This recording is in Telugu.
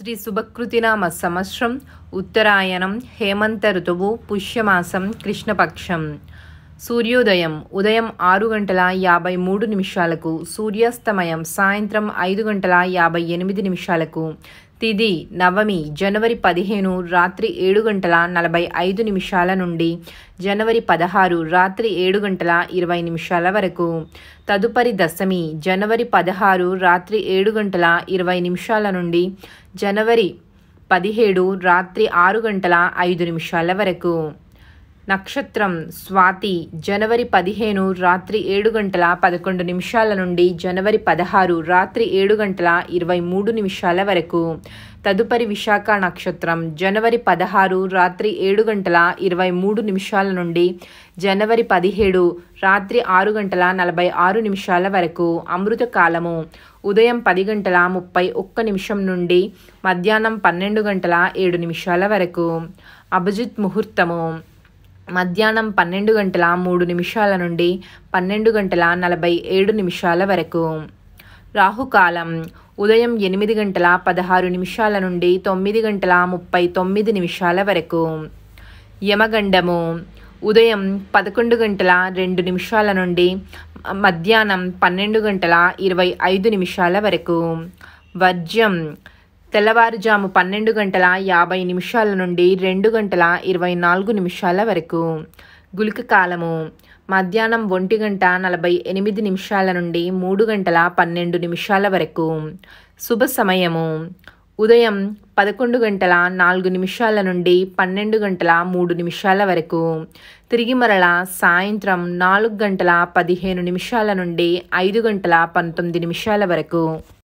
శ్రీ శుభకృతినామ సంవత్సరం ఉత్తరాయణం హేమంత ఋతువు పుష్యమాసం కృష్ణపక్షం సూర్యోదయం ఉదయం ఆరు గంటల యాభై మూడు నిమిషాలకు సూర్యాస్తమయం సాయంత్రం ఐదు గంటల యాభై ఎనిమిది నిమిషాలకు తిది నవమి జనవరి పదిహేను రాత్రి ఏడు గంటల నలభై ఐదు నిమిషాల నుండి జనవరి పదహారు రాత్రి ఏడు గంటల ఇరవై నిమిషాల వరకు తదుపరి దశమి జనవరి పదహారు రాత్రి ఏడు గంటల ఇరవై నిమిషాల నుండి జనవరి పదిహేడు రాత్రి ఆరు గంటల ఐదు నిమిషాల వరకు నక్షత్రం స్వాతి జనవరి పదిహేను రాత్రి ఏడు గంటల పదకొండు నిమిషాల నుండి జనవరి పదహారు రాత్రి ఏడు గంటల ఇరవై మూడు నిమిషాల వరకు తదుపరి విశాఖ నక్షత్రం జనవరి పదహారు రాత్రి ఏడు గంటల ఇరవై మూడు నిమిషాల నుండి జనవరి పదిహేడు రాత్రి ఆరు గంటల నలభై ఆరు నిమిషాల వరకు అమృత కాలము ఉదయం పది గంటల ముప్పై ఒక్క నిమిషం నుండి మధ్యాహ్నం పన్నెండు గంటల ఏడు నిమిషాల వరకు అభిజిత్ ముహూర్తము మధ్యాహ్నం పన్నెండు గంటల మూడు నిమిషాల నుండి పన్నెండు గంటల నలభై ఏడు నిమిషాల వరకు రాహుకాలం ఉదయం ఎనిమిది గంటల పదహారు నిమిషాల నుండి తొమ్మిది గంటల ముప్పై తొమ్మిది నిమిషాల వరకు యమగండము ఉదయం పదకొండు గంటల రెండు నిమిషాల నుండి మధ్యాహ్నం పన్నెండు గంటల ఇరవై ఐదు నిమిషాల వరకు వర్జ్యం తెల్లవారుజాము పన్నెండు గంటల యాభై నిమిషాల నుండి రెండు గంటల ఇరవై నాలుగు నిమిషాల వరకు గుళిక కాలము మధ్యాహ్నం ఒంటి గంట నలభై ఎనిమిది నిమిషాల నుండి మూడు గంటల పన్నెండు నిమిషాల వరకు శుభ సమయము ఉదయం పదకొండు గంటల నాలుగు నిమిషాల నుండి పన్నెండు గంటల మూడు నిమిషాల వరకు తిరిగి మరల సాయంత్రం నాలుగు గంటల పదిహేను నిమిషాల నుండి ఐదు గంటల పంతొమ్మిది నిమిషాల వరకు